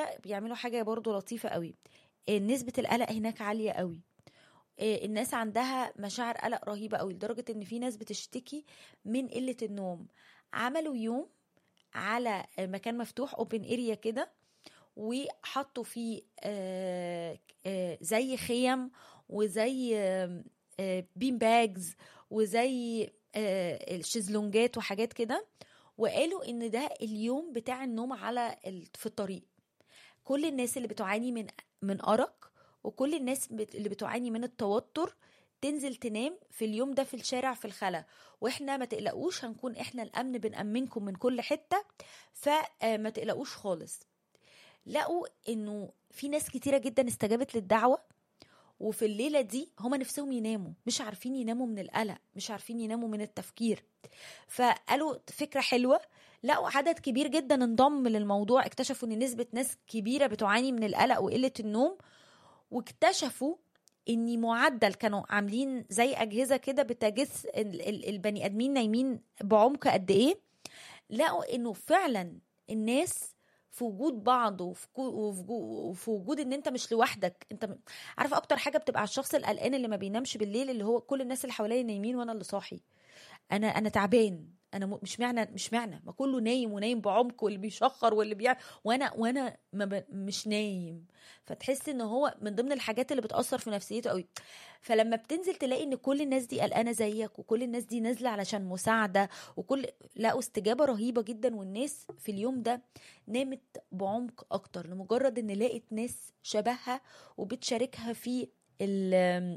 كده بيعملوا حاجه برضو لطيفه قوي آه، نسبه القلق هناك عاليه قوي آه، الناس عندها مشاعر قلق رهيبه قوي لدرجه ان في ناس بتشتكي من قله النوم عملوا يوم على آه، مكان مفتوح اوبن اريا كده وحطوا فيه آه، آه، زي خيم وزي آم، آه، بين باجز وزي آه، الشезлونجات وحاجات كده وقالوا ان ده اليوم بتاع النوم على ال- في الطريق كل الناس اللي بتعاني من من أرق وكل الناس بت- اللي بتعاني من التوتر تنزل تنام في اليوم ده في الشارع في الخلا واحنا ما تقلقوش هنكون احنا الامن بنأمنكم من كل حتة فما تقلقوش خالص لقوا انه في ناس كتيرة جدا استجابت للدعوة وفي الليلة دي هما نفسهم يناموا مش عارفين يناموا من القلق مش عارفين يناموا من التفكير فقالوا فكرة حلوة لقوا عدد كبير جدا انضم للموضوع اكتشفوا ان نسبة ناس كبيرة بتعاني من القلق وقلة النوم واكتشفوا ان معدل كانوا عاملين زي اجهزة كده بتجس ال- ال- البني ادمين نايمين بعمق قد ايه لقوا انه فعلا الناس في وجود بعض وفي كو- وفي جو- وفي وجود ان انت مش لوحدك انت م- عارفه اكتر حاجه بتبقى على الشخص القلقان اللي ما بينامش بالليل اللي هو كل الناس اللي حواليا نايمين وانا اللي صاحي انا انا تعبان انا م- مش معنى مش معنى ما كله نايم ونايم بعمق واللي بيشخر واللي بيع وانا وانا ما ب... مش نايم فتحس ان هو من ضمن الحاجات اللي بتاثر في نفسيته قوي فلما بتنزل تلاقي ان كل الناس دي قلقانه زيك وكل الناس دي نازله علشان مساعده وكل لقوا استجابه رهيبه جدا والناس في اليوم ده نامت بعمق اكتر لمجرد ان لقت ناس شبهها وبتشاركها في ال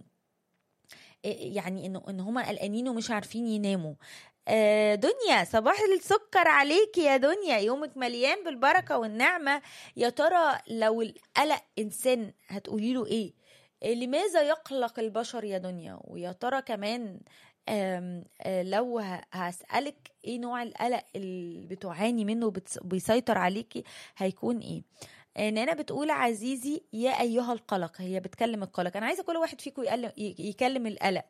يعني انه ان هما قلقانين ومش عارفين يناموا آه، دنيا صباح السكر عليكي يا دنيا يومك مليان بالبركة والنعمة يا ترى لو القلق إنسان هتقولي له إيه آه، لماذا يقلق البشر يا دنيا ويا ترى كمان آم، آه، لو ه- هسألك ايه نوع القلق اللي بتعاني منه وبتس- بيسيطر عليكي هيكون ايه آه، نانا بتقول عزيزي يا ايها القلق هي بتكلم القلق انا عايزه كل واحد فيكم يقل- ي- يكلم القلق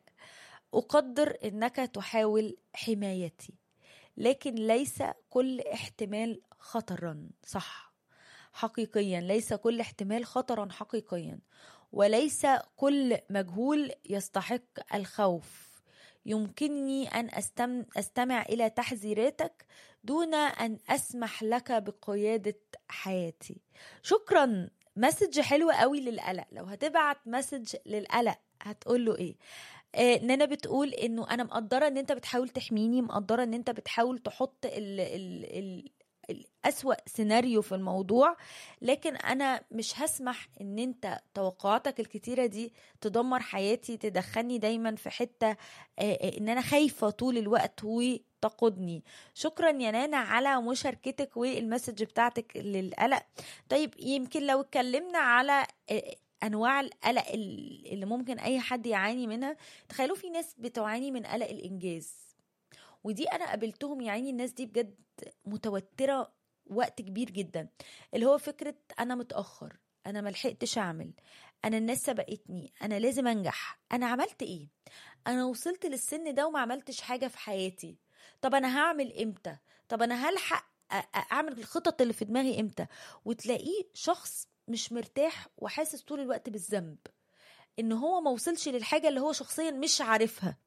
اقدر انك تحاول حمايتي لكن ليس كل احتمال خطرا صح حقيقيا ليس كل احتمال خطرا حقيقيا وليس كل مجهول يستحق الخوف يمكنني ان أستم استمع الى تحذيراتك دون ان اسمح لك بقياده حياتي شكرا مسج حلو قوي للقلق لو هتبعت مسج للقلق هتقول له ايه آه نانا بتقول انه انا مقدره ان انت بتحاول تحميني مقدره ان انت بتحاول تحط ال ال ال الأسوأ سيناريو في الموضوع لكن أنا مش هسمح إن أنت توقعاتك الكتيرة دي تدمر حياتي تدخلني دايما في حتة آه، آه، إن أنا خايفة طول الوقت وتقودني شكرا يا نانا على مشاركتك والمسج بتاعتك للقلق طيب يمكن لو اتكلمنا على آه، انواع القلق ال- اللي ممكن اي حد يعاني منها تخيلوا في ناس بتعاني من قلق الانجاز ودي انا قابلتهم يعني الناس دي بجد متوتره وقت كبير جدا اللي هو فكره انا متاخر انا ملحقتش اعمل انا الناس سبقتني انا لازم انجح انا عملت ايه انا وصلت للسن ده وما عملتش حاجه في حياتي طب انا هعمل امتى طب انا هلحق أ- أ- اعمل الخطط اللي في دماغي امتى وتلاقيه شخص مش مرتاح وحاسس طول الوقت بالذنب ان هو ما وصلش للحاجه اللي هو شخصيا مش عارفها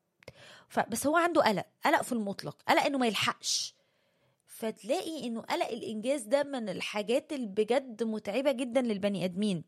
فبس هو عنده قلق قلق في المطلق قلق انه ما يلحقش فتلاقي انه قلق الانجاز ده من الحاجات اللي بجد متعبه جدا للبني ادمين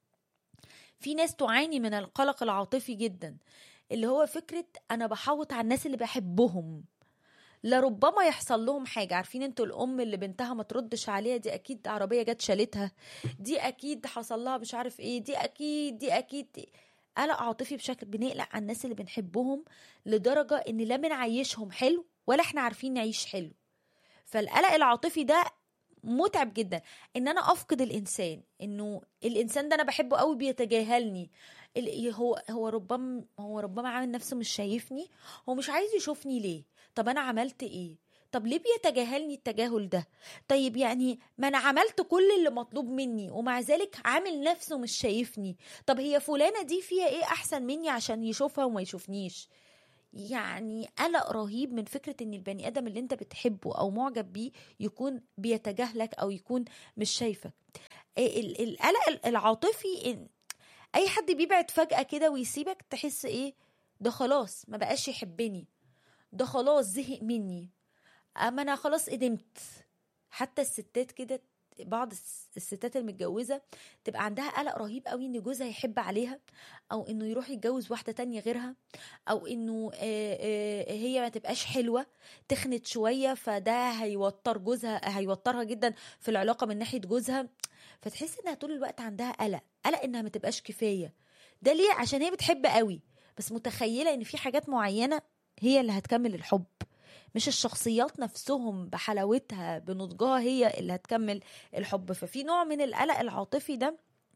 في ناس تعاني من القلق العاطفي جدا اللي هو فكره انا بحوط على الناس اللي بحبهم لربما يحصل لهم حاجة عارفين انتوا الأم اللي بنتها ما تردش عليها دي أكيد عربية جت شالتها دي أكيد حصل لها مش عارف ايه دي أكيد دي أكيد قلق عاطفي بشكل بنقلق على الناس اللي بنحبهم لدرجة إن لا بنعيشهم حلو ولا احنا عارفين نعيش حلو فالقلق العاطفي ده متعب جدا ان انا افقد الانسان انه الانسان ده انا بحبه قوي بيتجاهلني ال- هو هو ربما هو ربما عامل نفسه مش شايفني هو مش عايز يشوفني ليه طب انا عملت ايه طب ليه بيتجاهلني التجاهل ده طيب يعني ما انا عملت كل اللي مطلوب مني ومع ذلك عامل نفسه مش شايفني طب هي فلانة دي فيها ايه احسن مني عشان يشوفها وما يشوفنيش يعني قلق رهيب من فكرة ان البني ادم اللي انت بتحبه او معجب بيه يكون بيتجاهلك او يكون مش شايفك ال- القلق العاطفي إن اي حد بيبعد فجأة كده ويسيبك تحس ايه ده خلاص ما بقاش يحبني ده خلاص زهق مني اما انا خلاص قدمت حتى الستات كده بعض الس- الستات المتجوزة تبقى عندها قلق رهيب قوي ان جوزها يحب عليها او انه يروح يتجوز واحدة تانية غيرها او انه آه، آه، هي ما تبقاش حلوة تخنت شوية فده هيوتر جوزها هيوترها جدا في العلاقة من ناحية جوزها فتحس انها طول الوقت عندها قلق قلق انها ما تبقاش كفاية ده ليه عشان هي بتحب قوي بس متخيلة ان في حاجات معينة هي اللي هتكمل الحب مش الشخصيات نفسهم بحلاوتها بنضجها هي اللي هتكمل الحب ففي نوع من القلق العاطفي ده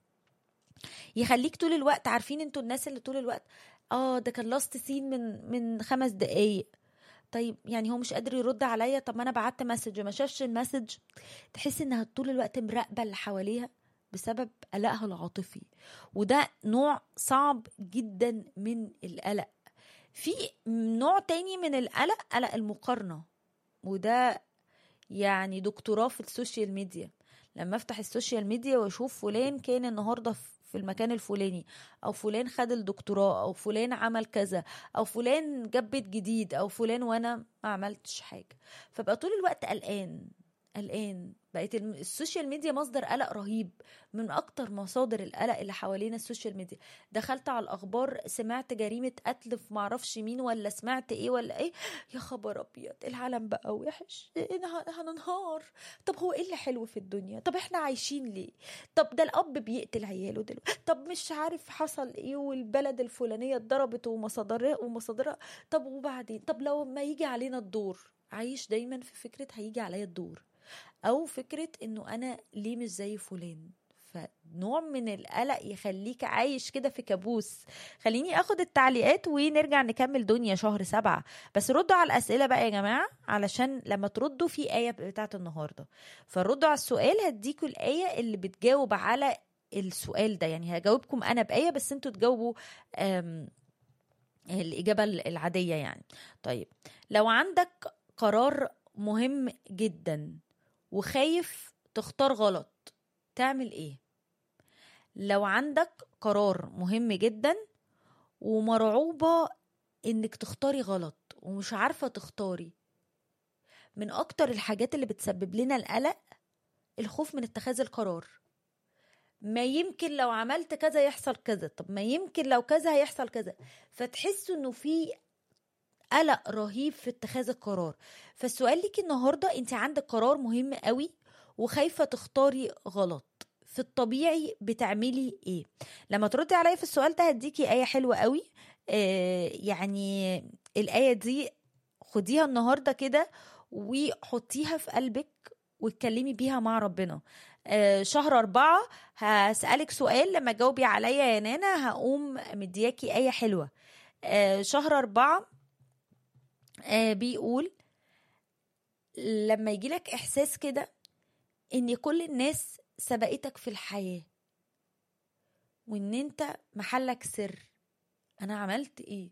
يخليك طول الوقت عارفين انتوا الناس اللي طول الوقت اه ده كان لاست سين من من خمس دقايق طيب يعني هو مش قادر يرد عليا طب ما انا بعت مسج وما شافش المسج تحس انها طول الوقت مراقبه اللي حواليها بسبب قلقها العاطفي وده نوع صعب جدا من القلق في نوع تاني من القلق قلق المقارنه وده يعني دكتوراه في السوشيال ميديا لما افتح السوشيال ميديا واشوف فلان كان النهارده في المكان الفلاني او فلان خد الدكتوراه او فلان عمل كذا او فلان جاب بيت جديد او فلان وانا ما عملتش حاجه فبقى طول الوقت قلقان قلقان بقت الم- السوشيال ميديا مصدر قلق رهيب من اكتر مصادر القلق اللي حوالينا السوشيال ميديا دخلت على الاخبار سمعت جريمه قتل في معرفش مين ولا سمعت ايه ولا ايه يا خبر ابيض العالم بقى وحش إيه ده هننهار طب هو ايه اللي حلو في الدنيا طب احنا عايشين ليه طب ده الاب بيقتل عياله دلوقتي طب مش عارف حصل ايه والبلد الفلانيه اتضربت ومصادرها ومصادرها طب وبعدين طب لو ما يجي علينا الدور عايش دايما في فكره هيجي عليا الدور او فكره انه انا ليه مش زي فلان فنوع من القلق يخليك عايش كده في كابوس خليني اخد التعليقات ونرجع نكمل دنيا شهر سبعة بس ردوا على الاسئله بقى يا جماعه علشان لما تردوا في ايه بتاعت النهارده فردوا على السؤال هديكوا الايه اللي بتجاوب على السؤال ده يعني هجاوبكم انا بايه بس انتوا تجاوبوا أم الاجابه العاديه يعني طيب لو عندك قرار مهم جدا وخايف تختار غلط تعمل ايه لو عندك قرار مهم جدا ومرعوبة انك تختاري غلط ومش عارفة تختاري من اكتر الحاجات اللي بتسبب لنا القلق الخوف من اتخاذ القرار ما يمكن لو عملت كذا يحصل كذا طب ما يمكن لو كذا هيحصل كذا فتحسوا انه في قلق رهيب في اتخاذ القرار فالسؤال ليكي النهارده انت عندك قرار مهم قوي وخايفه تختاري غلط في الطبيعي بتعملي ايه لما تردي عليا في السؤال ده هديكي ايه حلوه قوي آه يعني الايه دي خديها النهارده كده وحطيها في قلبك واتكلمي بيها مع ربنا آه شهر أربعة هسألك سؤال لما جاوبي عليا يا نانا هقوم مدياكي آية حلوة آه شهر أربعة آه بيقول لما يجيلك إحساس كده إن كل الناس سبقتك في الحياة وإن أنت محلك سر أنا عملت إيه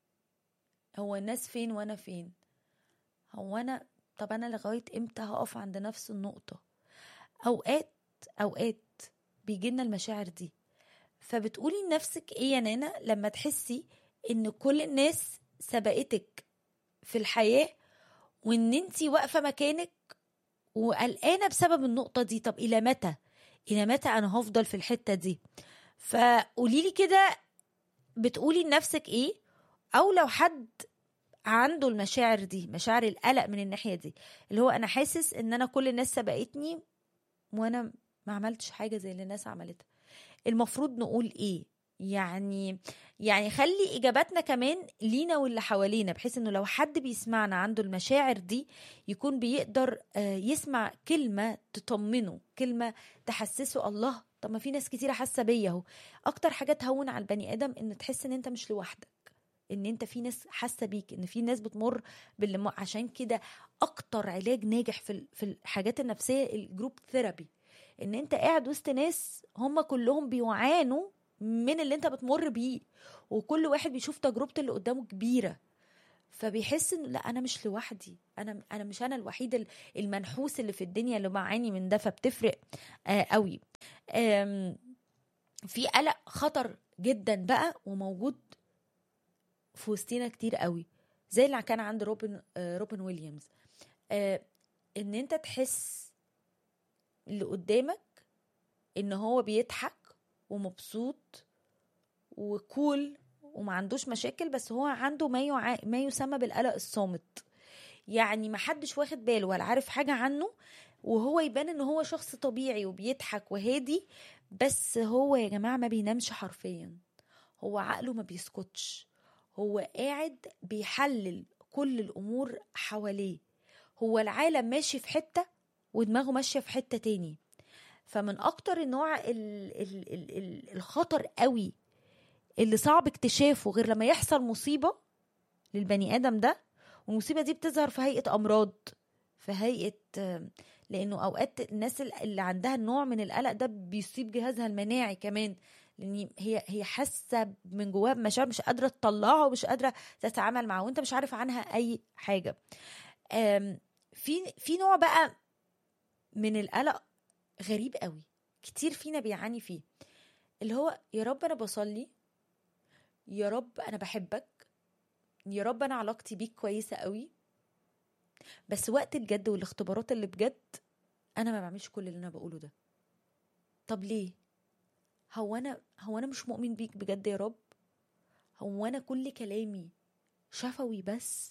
هو الناس فين وأنا فين هو أنا طب أنا لغاية إمتى هقف عند نفس النقطة أوقات أوقات بيجيلنا المشاعر دي فبتقولي لنفسك إيه يا نانا لما تحسي إن كل الناس سبقتك في الحياة وإن أنتي واقفة مكانك وقلقانة بسبب النقطة دي طب إلى متى إلى متى أنا هفضل في الحتة دي فقوليلي كده بتقولي لنفسك إيه أو لو حد عنده المشاعر دي مشاعر القلق من الناحية دي اللي هو أنا حاسس إن أنا كل الناس سبقتني وأنا ما عملتش حاجة زي اللي الناس عملتها المفروض نقول إيه يعني يعني خلي اجاباتنا كمان لينا واللي حوالينا بحيث انه لو حد بيسمعنا عنده المشاعر دي يكون بيقدر يسمع كلمه تطمنه كلمه تحسسه الله طب ما في ناس كتيره حاسه بيا اهو اكتر حاجه تهون على البني ادم ان تحس ان انت مش لوحدك ان انت في ناس حاسه بيك ان في ناس بتمر باللي عشان كده اكتر علاج ناجح في في الحاجات النفسيه الجروب ثيرابي ان انت قاعد وسط ناس هم كلهم بيعانوا من اللي انت بتمر بيه وكل واحد بيشوف تجربته اللي قدامه كبيره فبيحس انه لا انا مش لوحدي انا انا مش انا الوحيد المنحوس اللي في الدنيا اللي بعاني من ده فبتفرق آه قوي آم، في قلق خطر جدا بقى وموجود في وسطينا كتير قوي زي اللي كان عند روبن آه، روبن ويليامز آه، ان انت تحس اللي قدامك ان هو بيضحك ومبسوط وكول وما عندوش مشاكل بس هو عنده ما يع... ما يسمى بالقلق الصامت يعني ما حدش واخد باله ولا عارف حاجة عنه وهو يبان ان هو شخص طبيعي وبيضحك وهادي بس هو يا جماعة ما بينامش حرفيا هو عقله ما بيسكتش هو قاعد بيحلل كل الامور حواليه هو العالم ماشي في حتة ودماغه ماشية في حتة تاني فمن اكتر النوع ال ال ال ال الخطر قوي اللي صعب اكتشافه غير لما يحصل مصيبة للبني ادم ده والمصيبة دي بتظهر في هيئة امراض في هيئة آم، لانه اوقات الناس اللي عندها النوع من القلق ده بيصيب جهازها المناعي كمان لان هي هي حاسه من جواها بمشاعر مش قادره تطلعها ومش قادره تتعامل معاها وانت مش عارف عنها اي حاجه آم، في في نوع بقى من القلق غريب قوي كتير فينا بيعاني فيه اللي هو يا رب انا بصلي يا رب انا بحبك يا رب انا علاقتي بيك كويسه قوي بس وقت الجد والاختبارات اللي بجد انا ما بعملش كل اللي انا بقوله ده طب ليه هو انا هو انا مش مؤمن بيك بجد يا رب هو انا كل كلامي شفوي بس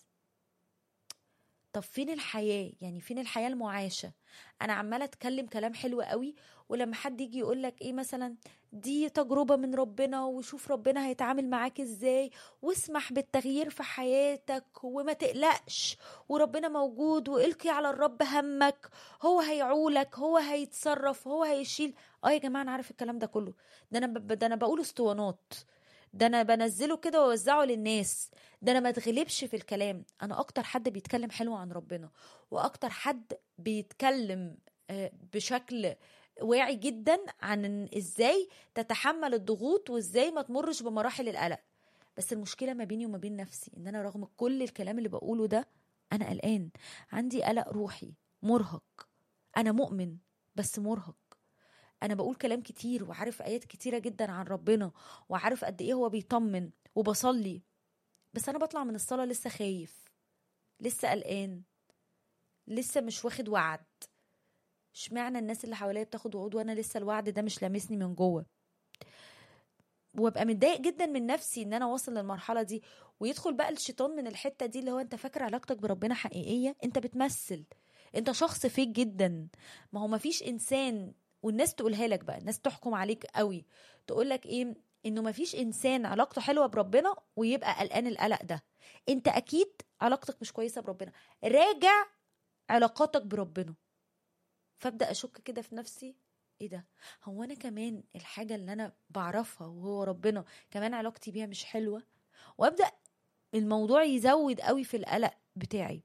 طب فين الحياة يعني فين الحياة المعاشة انا عمالة اتكلم كلام حلو قوي ولما حد يجي يقول لك ايه مثلا دي تجربة من ربنا وشوف ربنا هيتعامل معاك ازاي واسمح بالتغيير في حياتك وما تقلقش وربنا موجود والقي على الرب همك هو هيعولك هو هيتصرف هو هيشيل اه يا جماعة انا عارف الكلام ده كله ده انا ب... ده انا بقول اسطوانات ده انا بنزله كده واوزعه للناس ده انا ما اتغلبش في الكلام انا اكتر حد بيتكلم حلو عن ربنا واكتر حد بيتكلم آه، بشكل واعي جدا عن إن ازاي تتحمل الضغوط وازاي ما تمرش بمراحل القلق بس المشكله ما بيني وما بين نفسي ان انا رغم كل الكلام اللي بقوله ده انا قلقان عندي قلق روحي مرهق انا مؤمن بس مرهق انا بقول كلام كتير وعارف ايات كتيره جدا عن ربنا وعارف قد ايه هو بيطمن وبصلي بس انا بطلع من الصلاه لسه خايف لسه قلقان لسه مش واخد وعد اشمعنى الناس اللي حواليا بتاخد وعود وانا لسه الوعد ده مش لامسني من جوه وابقى متضايق جدا من نفسي ان انا واصل للمرحله دي ويدخل بقى الشيطان من الحته دي اللي هو انت فاكر علاقتك بربنا حقيقيه انت بتمثل انت شخص فيك جدا ما هو مفيش انسان والناس تقولها لك بقى الناس تحكم عليك قوي تقول لك ايه انه مفيش انسان علاقته حلوه بربنا ويبقى قلقان القلق ده انت اكيد علاقتك مش كويسه بربنا راجع علاقاتك بربنا فابدا اشك كده في نفسي ايه ده هو انا كمان الحاجه اللي انا بعرفها وهو ربنا كمان علاقتي بيها مش حلوه وابدا الموضوع يزود قوي في القلق بتاعي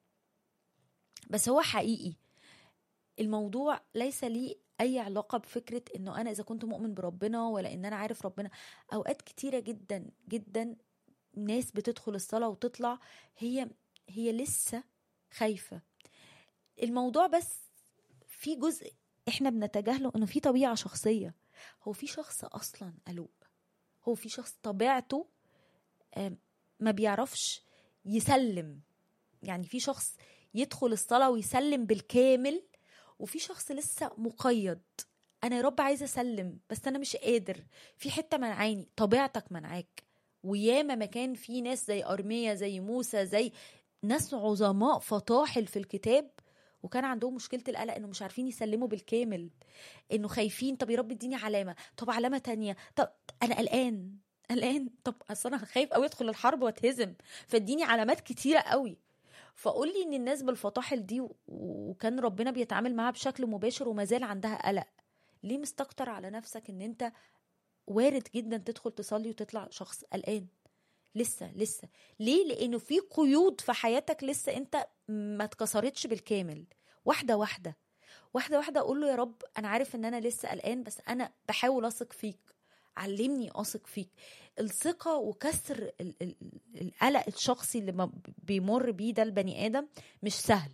بس هو حقيقي الموضوع ليس لي اي علاقه بفكره انه انا اذا كنت مؤمن بربنا ولا ان انا عارف ربنا اوقات كتيره جدا جدا ناس بتدخل الصلاه وتطلع هي هي لسه خايفه الموضوع بس في جزء احنا بنتجاهله انه في طبيعه شخصيه هو في شخص اصلا قلق هو في شخص طبيعته آم، ما بيعرفش يسلم يعني في شخص يدخل الصلاه ويسلم بالكامل وفي شخص لسه مقيد انا يا رب عايزه اسلم بس انا مش قادر في حته منعاني طبيعتك منعاك وياما مكان في ناس زي ارميا زي موسى زي ناس عظماء فطاحل في الكتاب وكان عندهم مشكله القلق انه مش عارفين يسلموا بالكامل انه خايفين طب يا رب اديني علامه طب علامه تانية طب انا قلقان قلقان طب اصل انا خايف قوي ادخل الحرب واتهزم فاديني علامات كتيره قوي فقول لي ان الناس بالفطاحل دي و- وكان ربنا بيتعامل معاها بشكل مباشر وما زال عندها قلق ليه مستكتر على نفسك ان انت وارد جدا تدخل تصلي وتطلع شخص قلقان لسه لسه ليه لانه في قيود في حياتك لسه انت ما اتكسرتش بالكامل واحده واحده واحده واحده اقول له يا رب انا عارف ان انا لسه قلقان بس انا بحاول اثق فيك علمني اثق فيك الثقه وكسر ال- ال- القلق الشخصي اللي ما بيمر بيه ده البني ادم مش سهل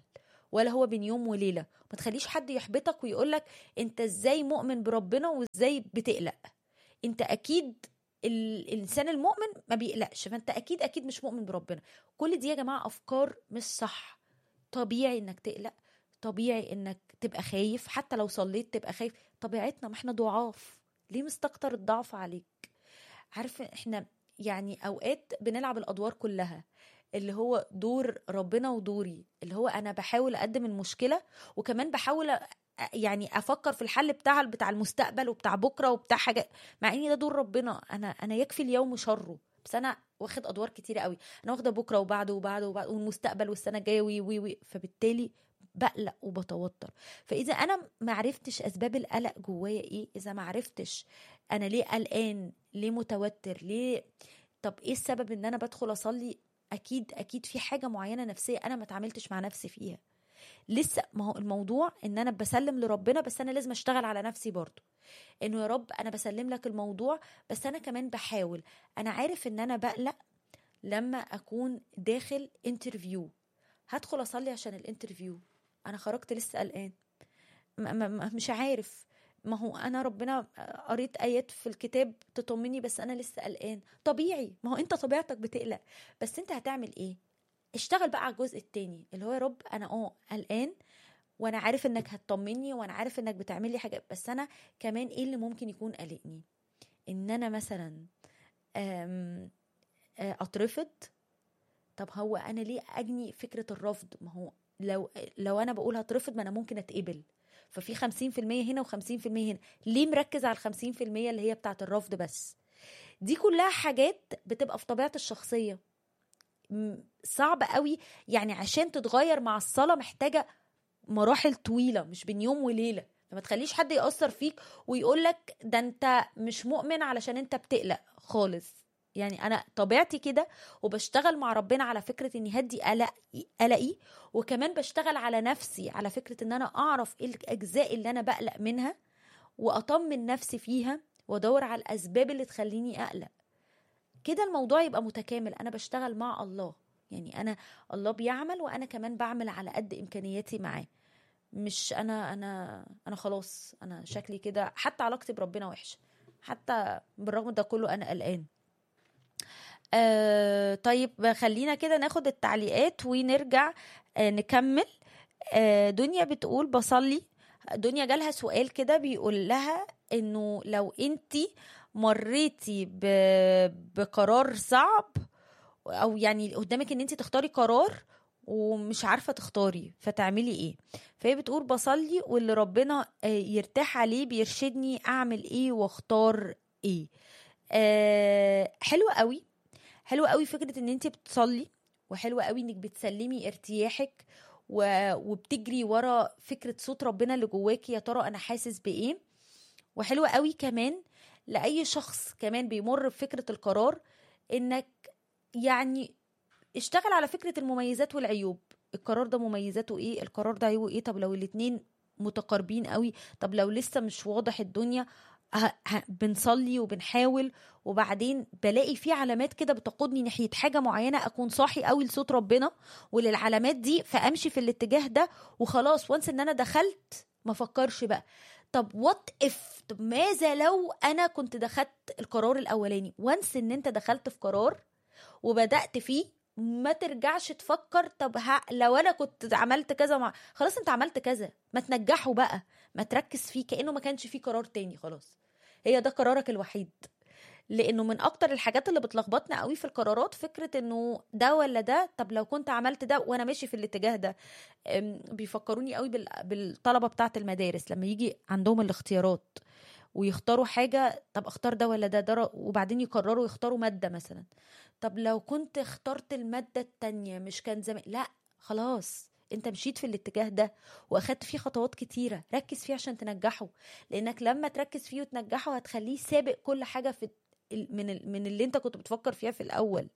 ولا هو بين يوم وليله ما تخليش حد يحبطك ويقولك انت ازاي مؤمن بربنا وازاي بتقلق انت اكيد ال- الانسان المؤمن ما بيقلقش فانت اكيد اكيد مش مؤمن بربنا كل دي يا جماعه افكار مش صح طبيعي انك تقلق طبيعي انك تبقى خايف حتى لو صليت تبقى خايف طبيعتنا ما احنا ضعاف ليه مستكتر الضعف عليك عارف احنا يعني اوقات بنلعب الادوار كلها اللي هو دور ربنا ودوري اللي هو انا بحاول اقدم المشكله وكمان بحاول أ- يعني افكر في الحل بتاع بتاع المستقبل وبتاع بكره وبتاع حاجه مع ان ده دور ربنا انا انا يكفي اليوم شره بس انا واخد ادوار كتيره قوي انا واخده بكره وبعده وبعده وبعده والمستقبل والسنه الجايه وي وي وي فبالتالي بقلق وبتوتر فاذا انا ما عرفتش اسباب القلق جوايا ايه اذا ما عرفتش انا ليه قلقان ليه متوتر ليه طب ايه السبب ان انا بدخل اصلي اكيد اكيد في حاجه معينه نفسيه انا ما اتعاملتش مع نفسي فيها لسه ما هو الموضوع ان انا بسلم لربنا بس انا لازم اشتغل على نفسي برضو انه يا رب انا بسلم لك الموضوع بس انا كمان بحاول انا عارف ان انا بقلق لما اكون داخل انترفيو هدخل اصلي عشان الانترفيو انا خرجت لسه قلقان م- م- م- مش عارف ما هو انا ربنا قريت ايات في الكتاب تطمني بس انا لسه قلقان طبيعي ما هو انت طبيعتك بتقلق بس انت هتعمل ايه اشتغل بقى على الجزء التاني اللي هو يا رب انا اه قلقان وانا عارف انك هتطمني وانا عارف انك بتعمل لي حاجه بس انا كمان ايه اللي ممكن يكون قلقني ان انا مثلا أم، آه، اترفض طب هو انا ليه اجني فكره الرفض ما هو لو لو انا بقول هترفض ما انا ممكن اتقبل ففي 50% هنا و50% هنا ليه مركز على ال 50% اللي هي بتاعه الرفض بس دي كلها حاجات بتبقى في طبيعه الشخصيه م- صعب قوي يعني عشان تتغير مع الصلاه محتاجه مراحل طويله مش بين يوم وليله فما تخليش حد يأثر فيك ويقول لك ده انت مش مؤمن علشان انت بتقلق خالص يعني انا طبيعتي كده وبشتغل مع ربنا على فكره اني هدي قلق قلقي وكمان بشتغل على نفسي على فكره ان انا اعرف ايه الاجزاء اللي انا بقلق منها واطمن نفسي فيها وادور على الاسباب اللي تخليني اقلق كده الموضوع يبقى متكامل انا بشتغل مع الله يعني انا الله بيعمل وانا كمان بعمل على قد امكانياتي معاه مش انا انا انا خلاص انا شكلي كده حتى علاقتي بربنا وحشه حتى بالرغم ده كله انا قلقان آه طيب خلينا كده ناخد التعليقات ونرجع آه نكمل آه دنيا بتقول بصلي دنيا جالها سؤال كده بيقول لها انه لو انتي مريتي ب... بقرار صعب او يعني قدامك ان انت تختاري قرار ومش عارفه تختاري فتعملي ايه فهي بتقول بصلي واللي ربنا آه، يرتاح عليه بيرشدني اعمل ايه واختار ايه آه حلو قوي حلو قوي فكره ان انت بتصلي وحلو قوي انك بتسلمي ارتياحك و... وبتجري ورا فكره صوت ربنا اللي جواكي يا ترى انا حاسس بايه وحلو قوي كمان لاي شخص كمان بيمر بفكره القرار انك يعني اشتغل على فكره المميزات والعيوب القرار ده مميزاته ايه القرار ده عيوبه ايه طب لو الاتنين متقاربين قوي طب لو لسه مش واضح الدنيا ه- ه- بنصلي وبنحاول وبعدين بلاقي في علامات كده بتقودني ناحيه حاجه معينه اكون صاحي قوي لصوت ربنا وللعلامات دي فامشي في الاتجاه ده وخلاص وانس ان انا دخلت ما فكرش بقى طب وات اف طب ماذا لو انا كنت دخلت القرار الاولاني وانس ان انت دخلت في قرار وبدات فيه ما ترجعش تفكر طب ها لو انا كنت عملت كذا مع خلاص انت عملت كذا ما تنجحه بقى ما تركز فيه كانه ما كانش فيه قرار تاني خلاص هي ده قرارك الوحيد لانه من اكتر الحاجات اللي بتلخبطنا قوي في القرارات فكره انه ده ولا ده طب لو كنت عملت ده وانا ماشي في الاتجاه ده أم، بيفكروني قوي بال- بالطلبه بتاعه المدارس لما يجي عندهم الاختيارات ويختاروا حاجه طب اختار ده ولا ده, ده ر- وبعدين يقرروا يختاروا ماده مثلا طب لو كنت اخترت الماده التانية مش كان زمان لا خلاص انت مشيت في الاتجاه ده واخدت فيه خطوات كتيره ركز فيه عشان تنجحه لانك لما تركز فيه وتنجحه هتخليه سابق كل حاجه في ال- من ال- من اللي انت كنت بتفكر فيها في الاول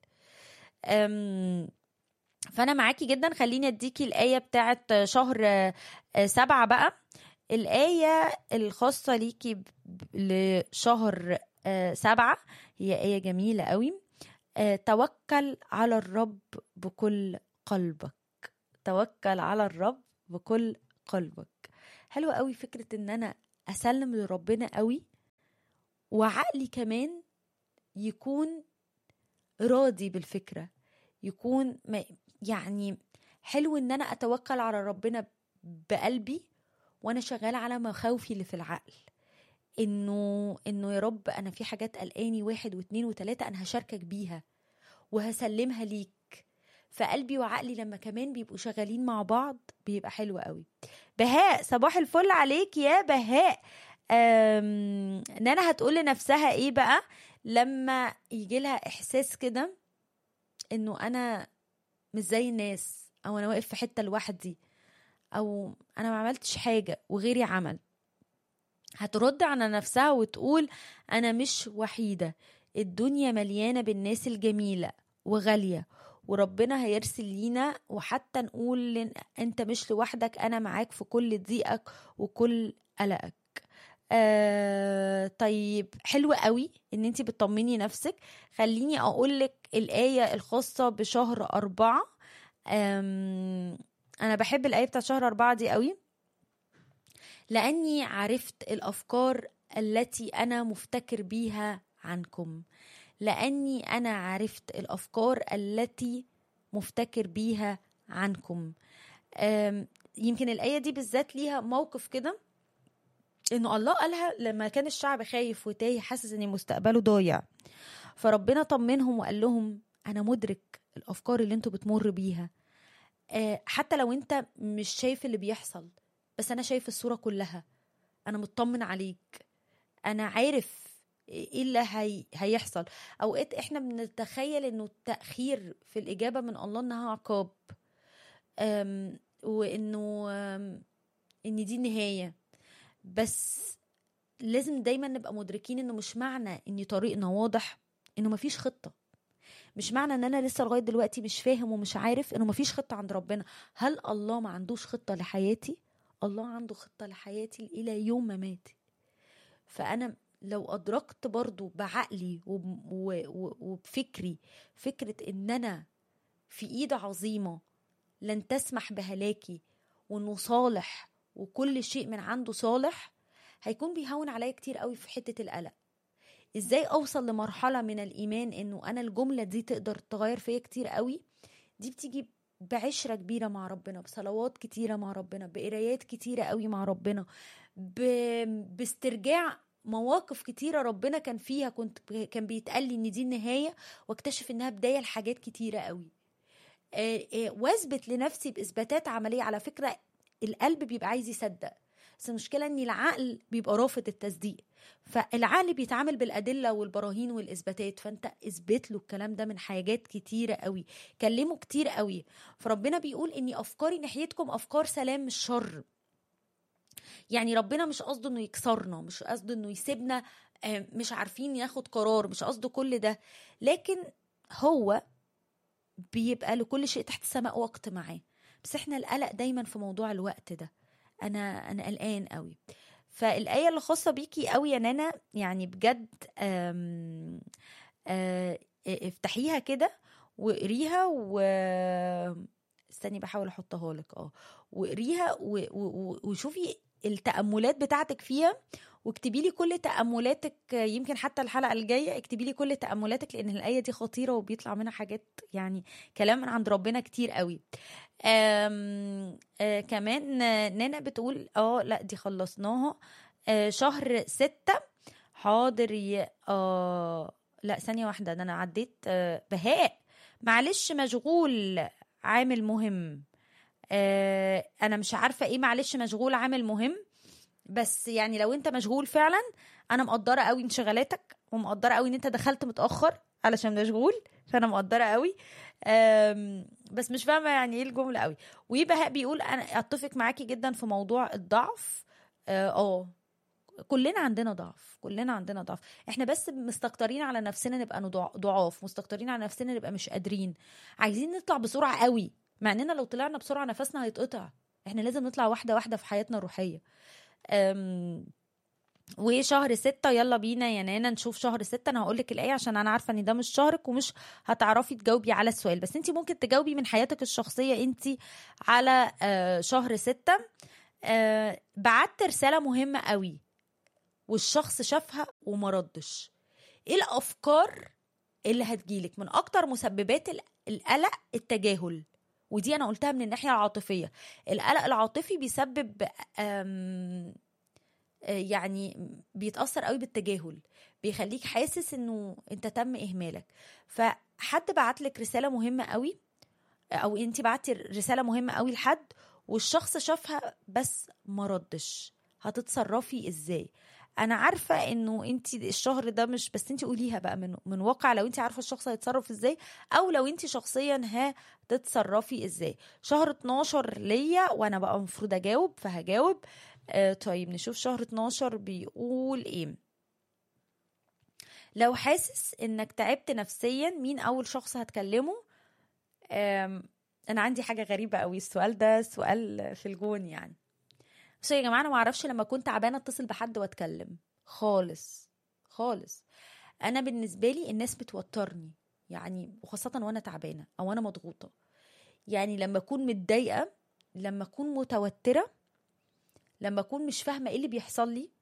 أم، فانا معاكي جدا خليني اديكي الايه بتاعت شهر آه، آه، سبعة بقى الايه الخاصه ليكي ب- ب- لشهر آه، سبعة هي ايه جميله قوي آه، توكل على الرب بكل قلبك توكل على الرب بكل قلبك حلوة قوي فكرة ان انا اسلم لربنا قوي وعقلي كمان يكون راضي بالفكرة يكون ما يعني حلو ان انا اتوكل على ربنا بقلبي وانا شغالة على مخاوفي اللي في العقل انه انه يا رب انا في حاجات قلقاني واحد واثنين وثلاثة انا هشاركك بيها وهسلمها ليك فقلبي وعقلي لما كمان بيبقوا شغالين مع بعض بيبقى حلو قوي بهاء صباح الفل عليك يا بهاء نانا هتقول لنفسها ايه بقى لما يجي لها احساس كده انه انا مش زي الناس او انا واقف في حته لوحدي او انا ما عملتش حاجه وغيري عمل هترد على نفسها وتقول انا مش وحيده الدنيا مليانه بالناس الجميله وغاليه وربنا هيرسل لينا وحتى نقول انت مش لوحدك انا معاك في كل ضيقك وكل قلقك آه طيب حلو قوي ان انت بتطمني نفسك خليني اقول لك الايه الخاصه بشهر أربعة انا بحب الايه بتاعت شهر أربعة دي قوي لاني عرفت الافكار التي انا مفتكر بيها عنكم لاني انا عرفت الافكار التي مفتكر بيها عنكم يمكن الايه دي بالذات ليها موقف كده انه الله قالها لما كان الشعب خايف وتايه حاسس ان مستقبله ضايع فربنا طمنهم وقال لهم انا مدرك الافكار اللي انتوا بتمر بيها حتى لو انت مش شايف اللي بيحصل بس انا شايف الصوره كلها انا مطمن عليك انا عارف ايه اللي هي... هيحصل اوقات احنا بنتخيل انه التاخير في الاجابه من الله انها عقاب أم... وانه أم... ان دي النهايه بس لازم دايما نبقى مدركين انه مش معنى ان طريقنا واضح انه مفيش خطه مش معنى ان انا لسه لغايه دلوقتي مش فاهم ومش عارف انه مفيش خطه عند ربنا هل الله ما عندوش خطه لحياتي الله عنده خطه لحياتي الى يوم مماتي فانا لو ادركت برضو بعقلي وبفكري فكره ان انا في ايد عظيمه لن تسمح بهلاكي وانه صالح وكل شيء من عنده صالح هيكون بيهون عليا كتير قوي في حته القلق ازاي اوصل لمرحله من الايمان انه انا الجمله دي تقدر تغير فيا كتير قوي دي بتيجي بعشره كبيره مع ربنا بصلوات كتيره مع ربنا بقرايات كتيره قوي مع ربنا ب... باسترجاع مواقف كتيره ربنا كان فيها كنت كان بيتقال لي ان دي النهايه واكتشف انها بدايه لحاجات كتيره قوي واثبت لنفسي باثباتات عمليه على فكره القلب بيبقى عايز يصدق بس المشكله ان العقل بيبقى رافض التصديق فالعقل بيتعامل بالادله والبراهين والاثباتات فانت اثبت له الكلام ده من حاجات كتيره قوي كلمه كتير قوي فربنا بيقول اني افكاري ناحيتكم افكار سلام مش شر يعني ربنا مش قصده انه يكسرنا مش قصده انه يسيبنا مش عارفين ياخد قرار مش قصده كل ده لكن هو بيبقى لكل شيء تحت السماء وقت معاه بس احنا القلق دايما في موضوع الوقت ده انا انا قلقان قوي فالايه اللي خاصه بيكي قوي يا نانا يعني بجد آم آم افتحيها كده وقريها و استني بحاول احطها لك اه وقريها وشوفي التاملات بتاعتك فيها واكتبي لي كل تاملاتك يمكن حتى الحلقه الجايه اكتبي لي كل تاملاتك لان الايه دي خطيره وبيطلع منها حاجات يعني كلام من عند ربنا كتير قوي آم آه كمان نانا بتقول اه لا دي خلصناها آه شهر ستة حاضر ي... آه لا ثانية واحدة ده أنا عديت آه بهاء معلش مشغول عامل مهم آه أنا مش عارفة إيه معلش مشغول عامل مهم بس يعني لو أنت مشغول فعلا أنا مقدرة قوي انشغالاتك ومقدرة قوي إن أنت دخلت متأخر علشان مشغول فأنا مقدرة قوي بس مش فاهمه يعني ايه الجمله قوي وبهاء بيقول انا اتفق معاكي جدا في موضوع الضعف اه كلنا عندنا ضعف كلنا عندنا ضعف احنا بس مستكترين على نفسنا نبقى ضعاف مستكترين على نفسنا نبقى مش قادرين عايزين نطلع بسرعه قوي مع اننا لو طلعنا بسرعه نفسنا هيتقطع احنا لازم نطلع واحده واحده في حياتنا الروحيه وشهر ستة يلا بينا يا نانا نشوف شهر ستة انا هقول لك الايه عشان انا عارفه ان ده مش شهرك ومش هتعرفي تجاوبي على السؤال بس انت ممكن تجاوبي من حياتك الشخصيه انت على آه، شهر ستة آه، بعت رساله مهمه قوي والشخص شافها وما ردش ايه الافكار اللي هتجيلك من اكتر مسببات ال- القلق التجاهل ودي انا قلتها من الناحيه العاطفيه القلق العاطفي بيسبب آم، آه، يعني بيتاثر قوي بالتجاهل بيخليك حاسس انه انت تم اهمالك فحد بعت لك رساله مهمه قوي او انت بعتي رساله مهمه قوي لحد والشخص شافها بس ما ردش هتتصرفي ازاي انا عارفه انه انت الشهر ده مش بس انت قوليها بقى من من واقع لو انت عارفه الشخص هيتصرف ازاي او لو انت شخصيا هتتصرفي ازاي شهر 12 ليا وانا بقى المفروض اجاوب فهجاوب آه طيب نشوف شهر 12 بيقول ايه لو حاسس انك تعبت نفسيا مين اول شخص هتكلمه آم، انا عندي حاجه غريبه قوي السؤال ده سؤال في الجون يعني بس يا جماعه انا ما اعرفش لما كنت تعبانه اتصل بحد واتكلم خالص خالص انا بالنسبه لي الناس بتوترني يعني وخاصه وانا تعبانه او انا مضغوطه يعني لما اكون متضايقه لما اكون متوتره لما اكون مش فاهمه ايه اللي بيحصل لي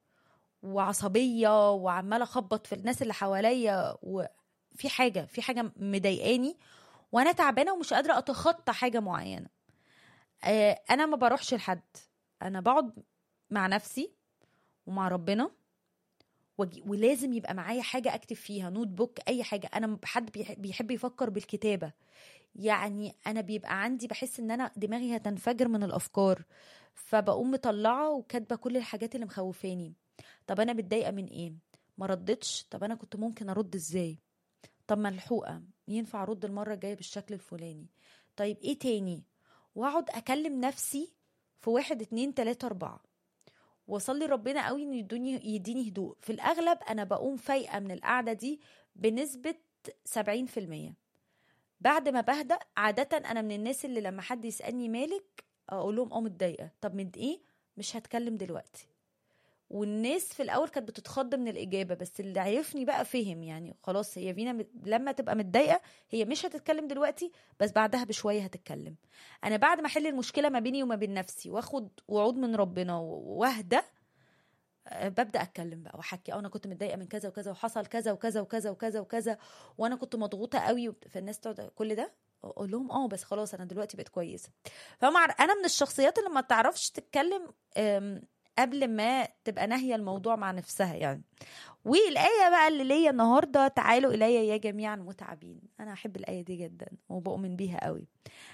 وعصبيه وعماله اخبط في الناس اللي حواليا وفي حاجه في حاجه مضايقاني وانا تعبانه ومش قادره اتخطى حاجه معينه آه، انا ما بروحش لحد انا بقعد مع نفسي ومع ربنا وأجي- ولازم يبقى معايا حاجه اكتب فيها نوت بوك اي حاجه انا حد بيح- بيحب يفكر بالكتابه يعني انا بيبقى عندي بحس ان انا دماغي هتنفجر من الافكار فبقوم مطلعه وكاتبه كل الحاجات اللي مخوفاني طب انا متضايقه من ايه ما ردتش طب انا كنت ممكن ارد ازاي طب ملحوقه ينفع ارد المره الجايه بالشكل الفلاني طيب ايه تاني واقعد اكلم نفسي في واحد اتنين تلاته اربعه واصلي ربنا قوي انه يدوني يديني هدوء في الاغلب انا بقوم فايقه من القعده دي بنسبه 70% بعد ما بهدأ عادة أنا من الناس اللي لما حد يسألني مالك أقول لهم أه متضايقة طب من إيه مش هتكلم دلوقتي والناس في الأول كانت بتتخض من الإجابة بس اللي عرفني بقى فهم يعني خلاص هي فينا مت- لما تبقى متضايقة هي مش هتتكلم دلوقتي بس بعدها بشوية هتتكلم أنا بعد ما أحل المشكلة ما بيني وما بين نفسي وآخد وعود من ربنا و- واهدى آه، ببدا اتكلم بقى واحكي اه انا كنت متضايقه من كذا وكذا وحصل كذا وكذا وكذا وكذا وكذا وانا كنت مضغوطه قوي وبت- فالناس تقعد كل ده اقول لهم اه بس خلاص انا دلوقتي بقيت كويسه فمع انا من الشخصيات اللي ما تعرفش تتكلم آم، قبل ما تبقى ناهيه الموضوع مع نفسها يعني والايه بقى اللي ليا النهارده تعالوا الي يا جميعا متعبين انا احب الايه دي جدا وبؤمن بيها قوي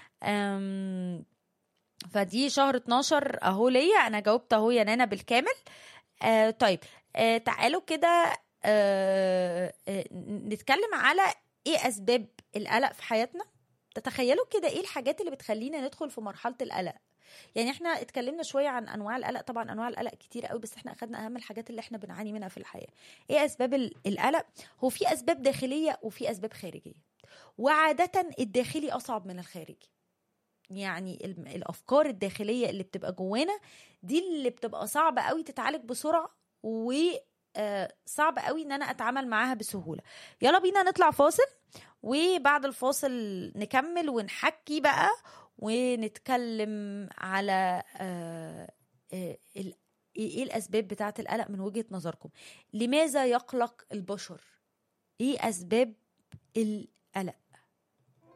أم فدي شهر 12 اهو ليا انا جاوبت اهو يا نانا بالكامل آه طيب آه تعالوا كده آه آه نتكلم على ايه اسباب القلق في حياتنا تتخيلوا كده ايه الحاجات اللي بتخلينا ندخل في مرحله القلق يعني احنا اتكلمنا شويه عن انواع القلق طبعا انواع القلق كتير قوي بس احنا اخدنا اهم الحاجات اللي احنا بنعاني منها في الحياه ايه اسباب ال- القلق هو في اسباب داخليه وفي اسباب خارجيه وعاده الداخلي اصعب من الخارجي يعني ال- الافكار الداخليه اللي بتبقى جوانا دي اللي بتبقى صعبه قوي تتعالج بسرعه و آه، صعب قوي ان انا اتعامل معاها بسهوله يلا بينا نطلع فاصل وبعد الفاصل نكمل ونحكي بقى ونتكلم على آه، آه، ال- ايه الاسباب بتاعه القلق من وجهه نظركم لماذا يقلق البشر ايه اسباب القلق